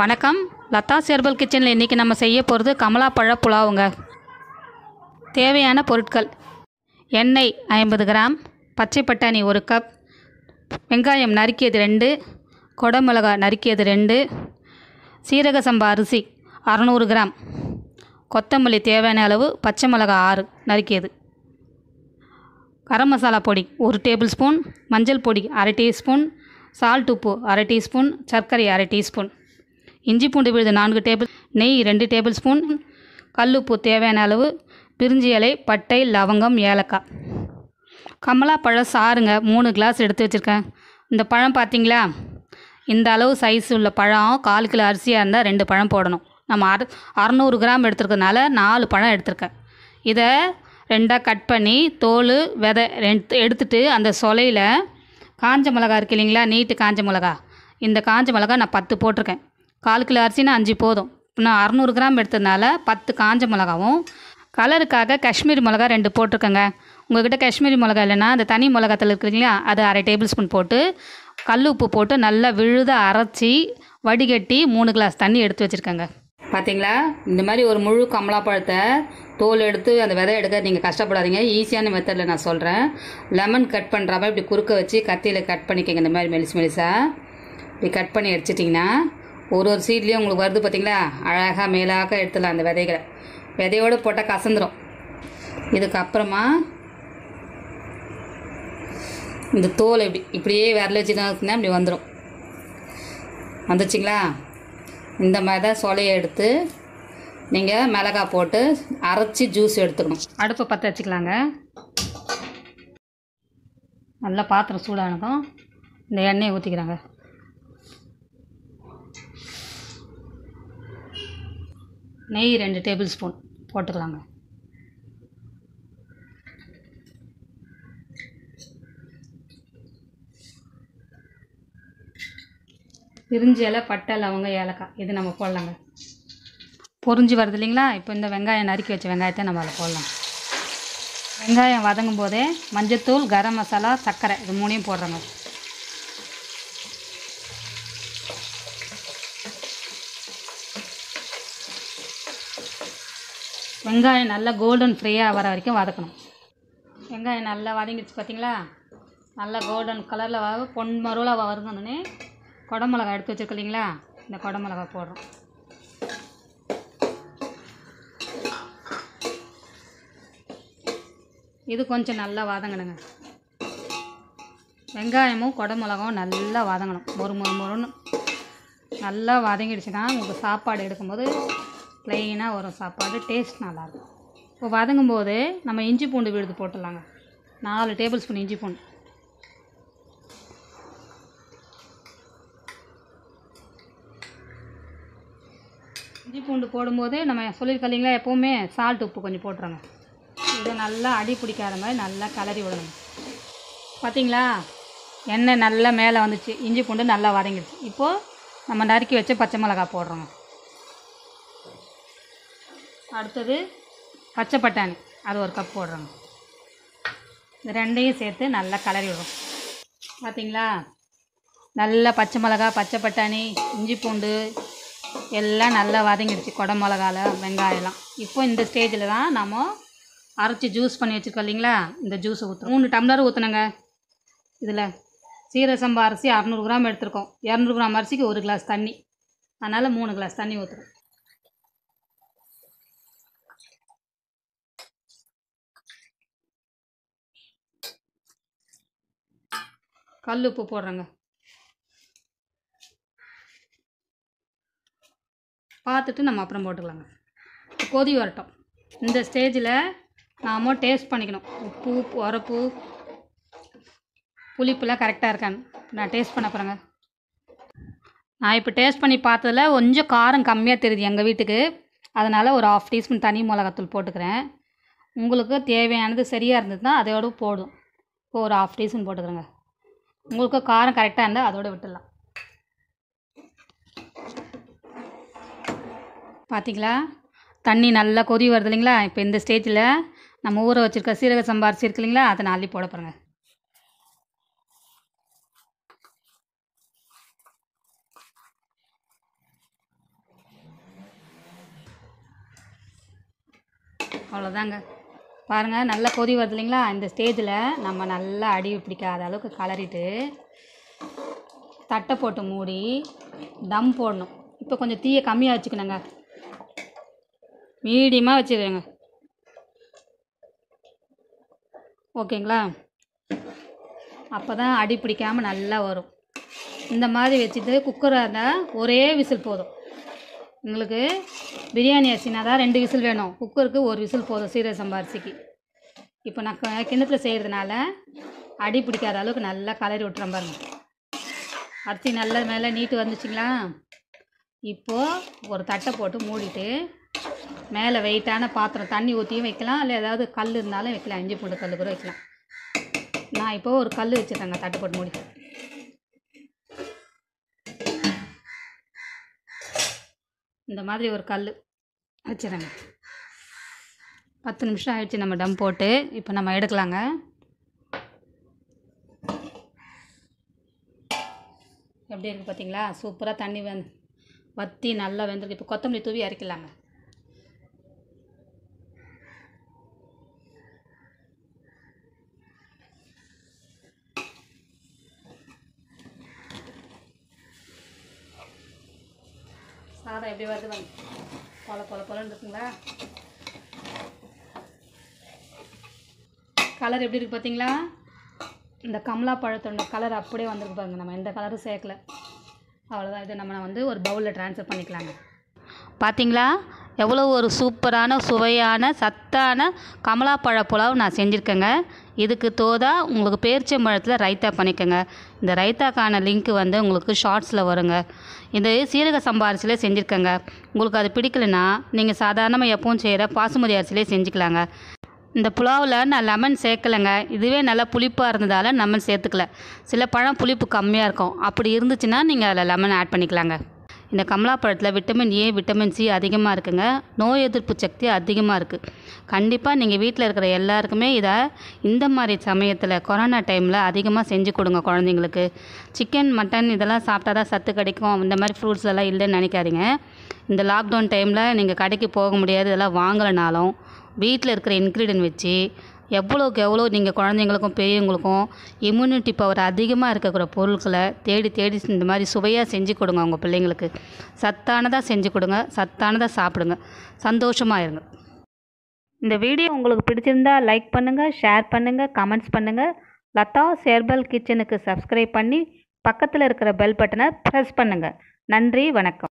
வணக்கம் லதா ஹெர்பல் கிச்சனில் இன்றைக்கி நம்ம செய்ய போகிறது கமலா பழ புலாவுங்க தேவையான பொருட்கள் எண்ணெய் ஐம்பது கிராம் பச்சை பட்டாணி ஒரு கப் வெங்காயம் நறுக்கியது ரெண்டு கொடமிளகா நறுக்கியது ரெண்டு சீரக சம்பா அரிசி அறநூறு கிராம் கொத்தமல்லி தேவையான அளவு பச்சை மிளகா ஆறு நறுக்கியது கரம் மசாலா பொடி ஒரு டேபிள் ஸ்பூன் மஞ்சள் பொடி அரை டீஸ்பூன் சால்ட் உப்பு அரை டீஸ்பூன் சர்க்கரை அரை டீஸ்பூன் இஞ்சி பூண்டு விழுது நான்கு டேபிள் நெய் ரெண்டு டேபிள் ஸ்பூன் கல்லுப்பு தேவையான அளவு பிரிஞ்சி இலை பட்டை லவங்கம் ஏலக்காய் கமலா பழம் சாறுங்க மூணு கிளாஸ் எடுத்து வச்சுருக்கேன் இந்த பழம் பார்த்தீங்களா இந்த அளவு சைஸ் உள்ள பழம் கால் கிலோ அரிசியாக இருந்தால் ரெண்டு பழம் போடணும் நம்ம அறு அறநூறு கிராம் எடுத்துருக்கறதுனால நாலு பழம் எடுத்திருக்கேன் இதை ரெண்டாக கட் பண்ணி தோல் விதை ரெண்டு எடுத்துட்டு அந்த சொலையில் காஞ்ச மிளகா இருக்கு இல்லைங்களா நீட்டு காஞ்ச மிளகா இந்த காஞ்ச மிளகா நான் பத்து போட்டிருக்கேன் கால் கிலோ அரிசினா அஞ்சு போதும் நான் அறநூறு கிராம் எடுத்ததுனால பத்து காஞ்ச மிளகாவும் கலருக்காக காஷ்மீரி மிளகா ரெண்டு போட்டிருக்கேங்க உங்கள்கிட்ட காஷ்மீரி மிளகா இல்லைன்னா அந்த தனி மிளகாத்தில் இருக்குதுங்களா அது அரை டேபிள் ஸ்பூன் போட்டு கல் உப்பு போட்டு நல்லா விழுத அரைச்சி வடிகட்டி மூணு கிளாஸ் தண்ணி எடுத்து வச்சுருக்கேங்க பார்த்தீங்களா இந்த மாதிரி ஒரு முழு கமலா பழத்தை தோல் எடுத்து அந்த விதை எடுக்க நீங்கள் கஷ்டப்படாதீங்க ஈஸியான மெத்தடில் நான் சொல்கிறேன் லெமன் கட் பண்ணுற மாதிரி இப்படி குறுக்க வச்சு கத்தியில் கட் பண்ணிக்கங்க இந்த மாதிரி மெலிசு மெலிசாக இப்படி கட் பண்ணி எடுத்துட்டிங்கன்னா ஒரு ஒரு சீட்லேயும் உங்களுக்கு வருது பார்த்தீங்களா அழகாக மேலாக எடுத்துடலாம் அந்த விதைகளை விதையோடு போட்டால் கசந்துரும் இதுக்கப்புறமா இந்த தோல் இப்படி இப்படியே விரல வச்சுன்னா இப்படி வந்துடும் வந்துச்சுங்களா இந்த மாதிரி தான் சொலையை எடுத்து நீங்கள் மிளகா போட்டு அரைச்சி ஜூஸ் எடுத்துக்கணும் அடுப்பை பற்ற வச்சுக்கலாங்க நல்லா பாத்திரம் சூடானதும் இந்த எண்ணெயை ஊற்றிக்கிறாங்க நெய் ரெண்டு டேபிள் ஸ்பூன் போட்டுக்கலாங்க பிரிஞ்சி இலை பட்டை லவங்க ஏலக்காய் இது நம்ம போடலாங்க பொரிஞ்சு வருது இல்லைங்களா இப்போ இந்த வெங்காயம் நறுக்கி வச்ச வெங்காயத்தை நம்ம அதில் போடலாம் வெங்காயம் வதங்கும் போதே மஞ்சத்தூள் கரம் மசாலா சர்க்கரை இது மூணையும் போடுறோங்க வெங்காயம் நல்லா கோல்டன் ஃப்ரீயாக வர வரைக்கும் வதக்கணும் வெங்காயம் நல்லா வதங்கிடுச்சு பார்த்தீங்களா நல்லா கோல்டன் கலரில் வ பொன் மருளாக வருங்கன்னு குடமிளகா எடுத்து வச்சுருக்க இல்லைங்களா இந்த குடமிளகா போடுறோம் இது கொஞ்சம் நல்லா வதங்கணுங்க வெங்காயமும் குடமிளகாவும் நல்லா வதங்கணும் மொறு மொறு மொறுன்னு நல்லா வதங்கிடுச்சுன்னா உங்களுக்கு சாப்பாடு எடுக்கும்போது ப்ளெயினாக வரும் சாப்பாடு டேஸ்ட் நல்லாயிருக்கும் இப்போ வதங்கும் போது நம்ம இஞ்சி பூண்டு விழுது போட்டுடலாங்க நாலு டேபிள் ஸ்பூன் இஞ்சி பூண்டு இஞ்சி பூண்டு போடும்போது நம்ம சொல்லியிருக்கோம் இல்லைங்களா எப்போவுமே சால்ட் உப்பு கொஞ்சம் போட்டுருங்க இதை நல்லா அடி பிடிக்காத மாதிரி நல்லா கிளறி விடணும் பார்த்தீங்களா எண்ணெய் நல்லா மேலே வந்துச்சு இஞ்சி பூண்டு நல்லா வதங்கிடுச்சு இப்போது நம்ம நறுக்கி வச்ச பச்சை மிளகா போடுறோங்க அடுத்தது பச்சை பட்டாணி அது ஒரு கப் போடுறோங்க இந்த ரெண்டையும் சேர்த்து நல்லா கிளறி விடுறோம் பார்த்தீங்களா நல்லா பச்சை மிளகா பச்சை பட்டாணி இஞ்சி பூண்டு எல்லாம் நல்லா வதங்கிடுச்சு குட மிளகால வெங்காயம்லாம் இப்போ இந்த ஸ்டேஜில் தான் நம்ம அரைச்சி ஜூஸ் பண்ணி வச்சுருக்கோம் இல்லைங்களா இந்த ஜூஸை ஊற்றுறோம் மூணு டம்ளர் ஊற்றுனங்க இதில் சீரக சம்பா அரிசி அறநூறு கிராம் எடுத்திருக்கோம் இரநூறு கிராம் அரிசிக்கு ஒரு கிளாஸ் தண்ணி அதனால் மூணு கிளாஸ் தண்ணி ஊற்றுறோம் கல் உப்பு போடுறேங்க பார்த்துட்டு நம்ம அப்புறம் போட்டுக்கலாங்க கொதி வரட்டும் இந்த ஸ்டேஜில் நாம் டேஸ்ட் பண்ணிக்கணும் உப்பு உரப்பு புளிப்புலாம் கரெக்டாக இருக்கான்னு நான் டேஸ்ட் பண்ண போகிறேங்க நான் இப்போ டேஸ்ட் பண்ணி பார்த்ததுல கொஞ்சம் காரம் கம்மியாக தெரியுது எங்கள் வீட்டுக்கு அதனால் ஒரு ஆஃப் டீஸ்பூன் தனி மிளகாத்தூள் போட்டுக்கிறேன் உங்களுக்கு தேவையானது சரியாக இருந்ததுன்னா அதோட போடும் இப்போ ஒரு ஆஃப் டீஸ்பூன் போட்டுக்கிறேங்க உங்களுக்கு காரம் கரெக்டாக இருந்தால் அதோட விட்டுடலாம் பார்த்தீங்களா தண்ணி நல்லா கொதி வருது இல்லைங்களா இப்போ இந்த ஸ்டேஜில் நம்ம ஊற வச்சுருக்க சீரக சம்பா அரிசி இருக்கு இல்லைங்களா அதை நான் அள்ளி போட போகிறேங்க அவ்வளோதாங்க பாருங்கள் நல்லா கொதி வருது இல்லைங்களா இந்த ஸ்டேஜில் நம்ம நல்லா அடி பிடிக்காத அளவுக்கு கலரிட்டு தட்டை போட்டு மூடி தம் போடணும் இப்போ கொஞ்சம் தீயை கம்மியாக வச்சுக்கணுங்க மீடியமாக வச்சுக்கோங்க ஓகேங்களா அப்போ தான் அடி பிடிக்காமல் நல்லா வரும் இந்த மாதிரி வச்சுட்டு குக்கராக இருந்தால் ஒரே விசில் போதும் உங்களுக்கு பிரியாணி அரிசினா தான் ரெண்டு விசில் வேணும் குக்கருக்கு ஒரு விசில் போதும் சீரக சம்பா அரிசிக்கு இப்போ நான் க- கிண்ணத்துல செய்கிறதுனால அடி பிடிக்காத அளவுக்கு நல்லா கலரி விட்டுறேன் பாருங்க அரிசி நல்லா மேலே நீட்டு வந்துச்சுங்களா இப்போது ஒரு தட்டை போட்டு மூடிட்டு மேலே வெயிட்டான பாத்திரம் தண்ணி ஊற்றியும் வைக்கலாம் இல்லை ஏதாவது கல் இருந்தாலும் வைக்கலாம் இஞ்சி பூண்டு கல் கூட வைக்கலாம் நான் இப்போ ஒரு கல் வச்சுருக்கேங்க தட்டை போட்டு மூடி இந்த மாதிரி ஒரு கல் வச்சுருங்க பத்து நிமிஷம் ஆயிடுச்சு நம்ம டம் போட்டு இப்போ நம்ம எடுக்கலாங்க எப்படி இருக்குது பார்த்தீங்களா சூப்பராக தண்ணி வெந் வற்றி நல்லா வெந்திருக்கு இப்போ கொத்தமல்லி தூவி இறக்கலாங்க சாதம் எப்படி வருது வந்து பொல பொல பொலன்னு இருக்குங்களா கலர் எப்படி இருக்குது பார்த்தீங்களா இந்த கமலா பழத்தோட கலர் அப்படியே வந்திருக்கு பாருங்க நம்ம எந்த கலரும் சேர்க்கல அவ்வளோதான் இதை நம்ம வந்து ஒரு பவுலில் ட்ரான்ஸ்ஃபர் பண்ணிக்கலாங்க பார்த்தீங்களா எவ்வளோ ஒரு சூப்பரான சுவையான சத்தான கமலாப்பழ புலாவ் நான் செஞ்சுருக்கேங்க இதுக்கு தோதா உங்களுக்கு பேரிச்சம்பழத்தில் ரைத்தா பண்ணிக்கோங்க இந்த ரைத்தாக்கான லிங்க் வந்து உங்களுக்கு ஷார்ட்ஸில் வருங்க இந்த சீரக சம்பா அரிசியிலே செஞ்சுருக்கேங்க உங்களுக்கு அது பிடிக்கலனா நீங்கள் சாதாரணமாக எப்பவும் செய்கிற பாசுமதி அரிசியிலே செஞ்சுக்கலாங்க இந்த புலாவில் நான் லெமன் சேர்க்கலைங்க இதுவே நல்லா புளிப்பாக இருந்ததால் லெமன் சேர்த்துக்கல சில பழம் புளிப்பு கம்மியாக இருக்கும் அப்படி இருந்துச்சுன்னா நீங்கள் அதில் லெமன் ஆட் பண்ணிக்கலாங்க இந்த கமலாப்பழத்தில் விட்டமின் ஏ விட்டமின் சி அதிகமாக இருக்குங்க நோய் எதிர்ப்பு சக்தி அதிகமாக இருக்குது கண்டிப்பாக நீங்கள் வீட்டில் இருக்கிற எல்லாருக்குமே இதை இந்த மாதிரி சமயத்தில் கொரோனா டைமில் அதிகமாக செஞ்சு கொடுங்க குழந்தைங்களுக்கு சிக்கன் மட்டன் இதெல்லாம் சாப்பிட்டா தான் சத்து கிடைக்கும் இந்த மாதிரி ஃப்ரூட்ஸ் எல்லாம் இல்லைன்னு நினைக்காதீங்க இந்த லாக்டவுன் டைமில் நீங்கள் கடைக்கு போக முடியாது இதெல்லாம் வாங்கலைனாலும் வீட்டில் இருக்கிற இன்க்ரீடியன்ட் வச்சு எவ்வளோக்கு எவ்வளோ நீங்கள் குழந்தைங்களுக்கும் பெரியவங்களுக்கும் இம்யூனிட்டி பவர் அதிகமாக இருக்கக்கூடிய பொருட்களை தேடி தேடி இந்த மாதிரி சுவையாக செஞ்சு கொடுங்க உங்கள் பிள்ளைங்களுக்கு சத்தானதாக செஞ்சு கொடுங்க சத்தானதாக சாப்பிடுங்க சந்தோஷமாக இருங்க இந்த வீடியோ உங்களுக்கு பிடிச்சிருந்தா லைக் பண்ணுங்கள் ஷேர் பண்ணுங்கள் கமெண்ட்ஸ் பண்ணுங்கள் லதா சேர்பல் கிச்சனுக்கு சப்ஸ்கிரைப் பண்ணி பக்கத்தில் இருக்கிற பெல் பட்டனை ப்ரெஸ் பண்ணுங்கள் நன்றி வணக்கம்